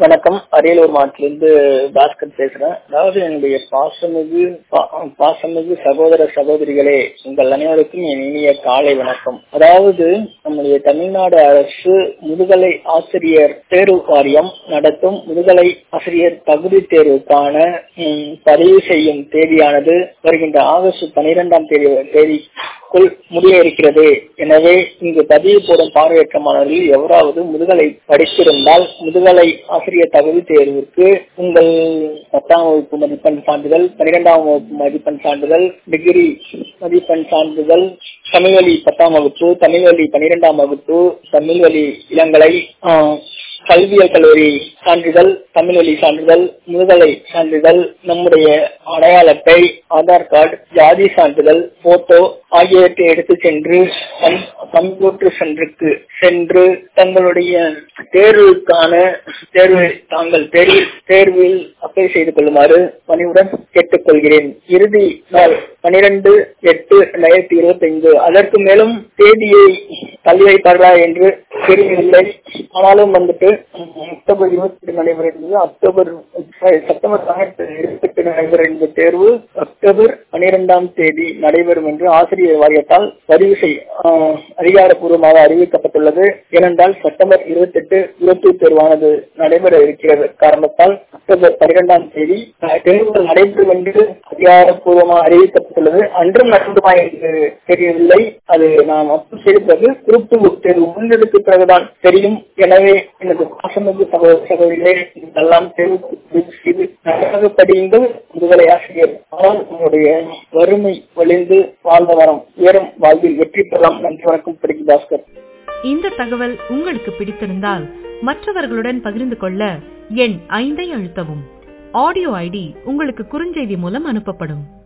வணக்கம் அரியலூர் மாவட்டத்திலிருந்து பாஸ்கர் பேசுறேன் அதாவது என்னுடைய பாசமிகு பா- பாசமிகு சகோதர சகோதரிகளே உங்கள் அனைவருக்கும் என் இனிய காலை வணக்கம் அதாவது நம்முடைய தமிழ்நாடு அரசு முதுகலை ஆசிரியர் தேர்வு வாரியம் நடத்தும் முதுகலை ஆசிரியர் தகுதி தேர்வுக்கான ம், பதிவு செய்யும் தேதியானது வருகின்ற ஆகஸ்ட் பனிரெண்டாம் தேதி தேதிக்குள் முடிய இருக்கிறது எனவே இங்கு பதிவு போடும் பார்வையற்ற மாணவர்கள் எவராவது முதுகலை படித்திருந்தால் முதுகலை ஆசிரியர் தகுதி தேர்விற்கு உங்கள் பத்தாம் வகுப்பு மதிப்பெண் சான்றிதழ் பன்னிரெண்டாம் வகுப்பு மதிப்பெண் சான்றிதழ் டிகிரி மதிப்பெண் சான்றிதழ் தமிழ் வழி பத்தாம் வகுப்பு தமிழ் வழி பன்னிரெண்டாம் வகுப்பு தமிழ் வழி இளங்கலை ஆஹ், கல்வியியல் கல்லூரி சான்றிதழ் தமிழ் வழி சான்றிதழ் முதுகலை சான்றிதழ் நம்முடைய அடையாள அட்டை ஆதார் கார்டு ஜாதி சான்றிதழ் போட்டோ ஆகியவற்றை எடுத்து சென்று கம்- கம்ப்யூட்டர் சென்றுக்கு சென்று தங்களுடைய தேர்வுக்கான தேர்வு தாங்கள் தேர்வில் தேர்வில் அப்ளை செய்து கொள்ளுமாறு பணிவுடன் கேட்டுக்கொள்கிறேன் இறுதி நாள் பனிரெண்டு எட்டு ரெண்டாயிரத்தி இருபத்தி ஐந்து அதற்கு மேலும் தேதியை தள்ளி வைப்பார்களா என்று தெரியவில்லை ஆனாலும் வந்துட்டு உம், அக்டோபர் இருபத்தி எட்டு நடைபெற இருந்தது அக்டோபர் sorry, செப்டம்பர் பதினெட்டு இருபத்தி எட்டு நடைபெற இருந்த தேர்வு அக்டோபர் பனிரெண்டாம் தேதி நடைபெறும் என்று ஆசிரியர் வாரியத்தால் பதிவு செய் ஆஹ், அதிகாரப்பூர்வமாக அறிவிக்கப்பட்டுள்ளது ஏனென்றால் செப்டம்பர் இருபத்தி எட்டு இருபத்தி தேர்வானது நடைபெற இருக்கிறது காரணத்தால் அக்டோபர் பனிரெண்டாம் தேதி அஹ், தேர்வுகள் நடைபெறும் என்று அதிகாரப்பூர்வமாக அறிவிக்கப்பட்டுள்ளது அன்றும் நடந்துமா என்று தெரியவில்லை அது நாம் அப்ளை செய்த பிறகு குரூப் டூ தேர்வு முன்னெடுத்த பிறகுதான் தெரியும் எனவே எனது பாசமிகு சகோதர சகோதரிகளே இதெல்லாம் தேர்வு பதிவு செய்து நன்றாக படியுங்கள் முதுகலை ஆசிரியர் ஆனால் உங்களுடைய வறுமை ஒளிந்து வாழ்ந்த வரம் உயரும் வாழ்வில் வெற்றி பெறலாம் நன்றி வணக்கம் படிக்கு பாஸ்கர் இந்த தகவல் உங்களுக்கு பிடித்திருந்தால் மற்றவர்களுடன் பகிர்ந்து கொள்ள எண் ஐந்தை அழுத்தவும் ஆடியோ ஐடி உங்களுக்கு குறுஞ்செய்தி மூலம் அனுப்பப்படும்